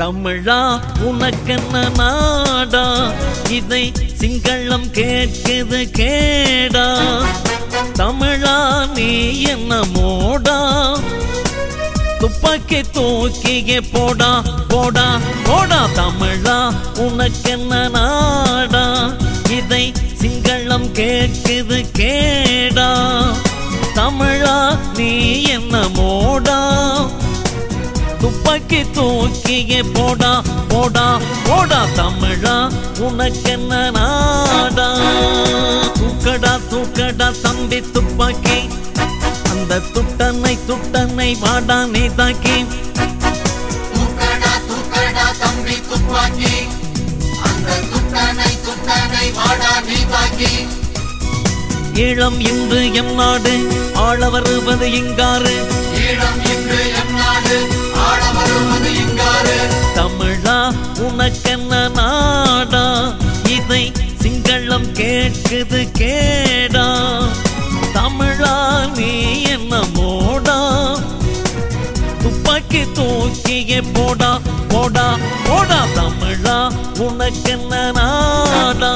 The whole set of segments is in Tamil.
தமிழா உனக்கென்ன நாடா இதை சிங்களம் கேட்குது கேடா தமிழா நீ என்ன மோடா துப்பாக்கி தூக்கியே போடா போடா போடா தமிழா உனக்கென்ன நாடா இதை சிங்களம் கேட்குது கேடா தமிழா நீ என்ன மோடா துப்பாக்கி தூக்கியே போடா போடா போடா தமிழா உனக்கென்ன நாடா தூக்கடா தூக்கடா தம்பி துப்பாக்கி அந்த துட்டனை துட்டனை வாடா நீ தாக்கி தூக்கடா தூக்கடா தம்பி துப்பாக்கி அந்த துட்டனை துட்டனை வாடா நீ தாக்கி ஈழம் இன்று எம் நாடு ஆள வருவது இங்காறு ஈழம் இன்று எம் நாடு ஆட வருவது இங்காறு தமிழா உனக்கென்ன நாடா இதை சிங்களம் கேட்குது கேடா தமிழா நீ என்ன மோடா துப்பாக்கி தூக்கியே போடா போடா போடா தமிழா உனக்கென்ன நாடா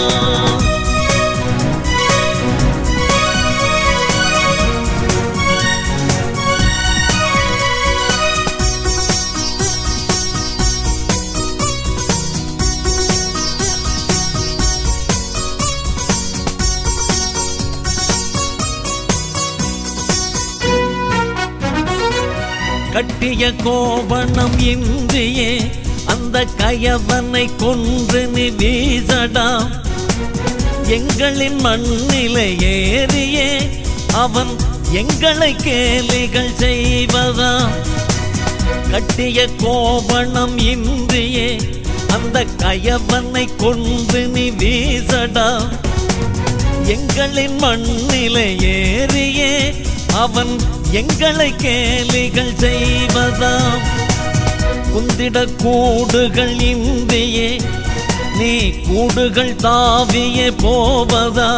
கட்டிய கோவணம் இன்றியே அந்த கயவனை கொன்று நீ வீசடா எங்களின் மண்ணிலே ஏறியே அவன் எங்களை கேலிகள் செய்வதா கட்டிய கோவணம் இன்றியே அந்த கயவனை கொன்று நீ வீசடா எங்களின் மண்ணிலே ஏறியே அவன் எங்களை கேலிகள் செய்வதாம் குந்திட கூடுகள் இந்தியே நீ கூடுகள் தாவியே போவதா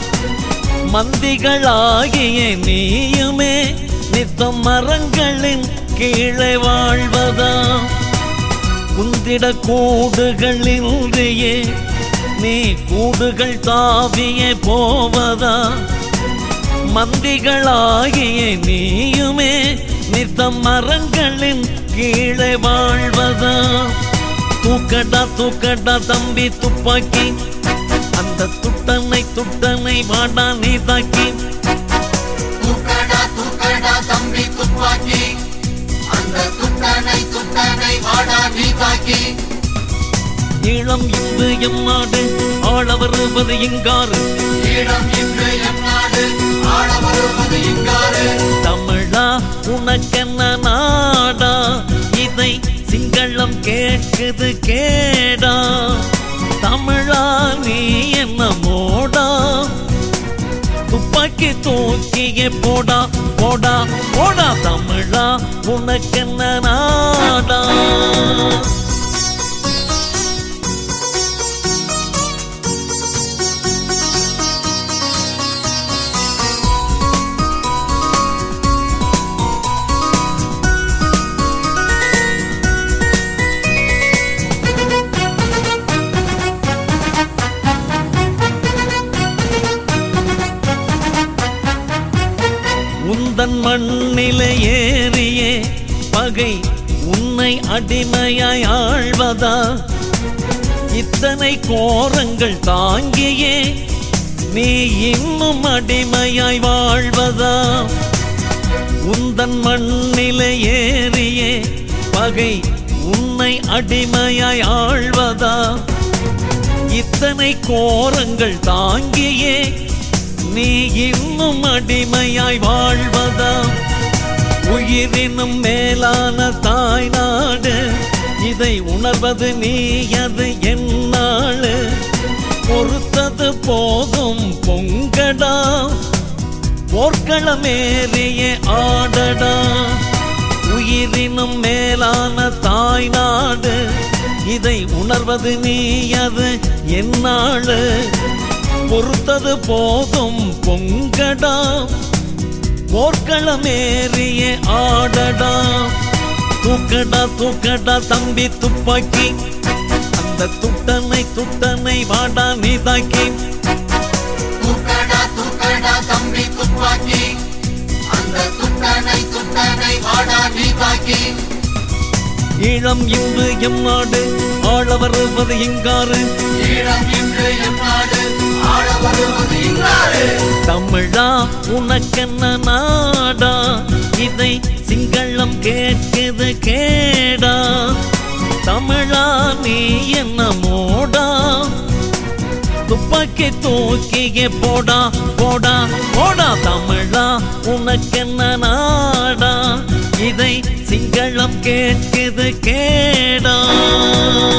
மந்திகளாகிய நீயுமே நித்தம் மரங்களின் கீழே வாழ்வதா குந்திட கூடுகள் இன்றியே நீ கூடுகள் தாவியே போவதா மந்திகளாகிய நீயுமே நித்தம் மரங்களின் கீழே வாழ்வதா தூக்கடா தூக்கடா தம்பி துப்பாக்கி அந்த துட்டனை துட்டனை வாடா நீ தாக்கி தூக்கடா தூக்கடா தம்பி துப்பாக்கி அந்த துட்டனை துட்டனை வாடா நீ தாக்கி ஈழம் இந்து எம் நாடு ஆள வருவது இங்காறு ஈழம் இன்று எம் நாடு ஆட வருவது இங்காறு தமிழா உனக்கென்ன நாடா இதை சிங்களம் கேட்குது கேடா தமிழா நீ என்ன மோடா துப்பாக்கி தூக்கியே போடா போடா போடா தமிழா உனக்கென்ன நாடா உந்தன் மண்ணிலே ஏறியே பகை உன்னை அடிமையாய் ஆழ்வதா இத்தனை கோரங்கள் தாங்கியே நீ இன்னும் அடிமையாய் வாழ்வதா உந்தன் மண்ணிலே ஏறியே பகை உன்னை அடிமையாய் ஆழ்வதா இத்தனை கோரங்கள் தாங்கியே நீ இன்னும் அடிமையாய் வாழ்வதா உயிரினும் மேலான தாய் நாடு இதை உணர்வது நீ அது என்னாளு பொறுத்தது போதும் பொங்கடா போர்க்களமேறிய ஆடடா உயிரினும் மேலான தாய் நாடு இதை உணர்வது நீ அது என்னாளு பொறுத்தது போதும் பொங்கடா போர்க்களமேறிய ஆடடா தூக்கடா தூக்கடா தம்பி துப்பாக்கி அந்த துட்டனை துட்டனை வாடா நீதாக்கி தூக்கடா தூக்கடா தம்பி துப்பாக்கி அந்த துட்டனை துட்டனை வாடா நீ தாக்கி ஈழம் இன்று எம் நாடு ஆள வருவது எங்காறு ஈழம் இன்று எம் நாடு ஆள வருவது இங்காறு தமிழா உனக்கென்ன நாடா இதை சிங்களம் கேட்குது கேடா தமிழா நீ என்ன மோடா துப்பாக்கி தூக்கியே போடா போடா போடா தமிழா உனக்கென்ன நாடா இதை சிங்களம் கேட்குது கேடா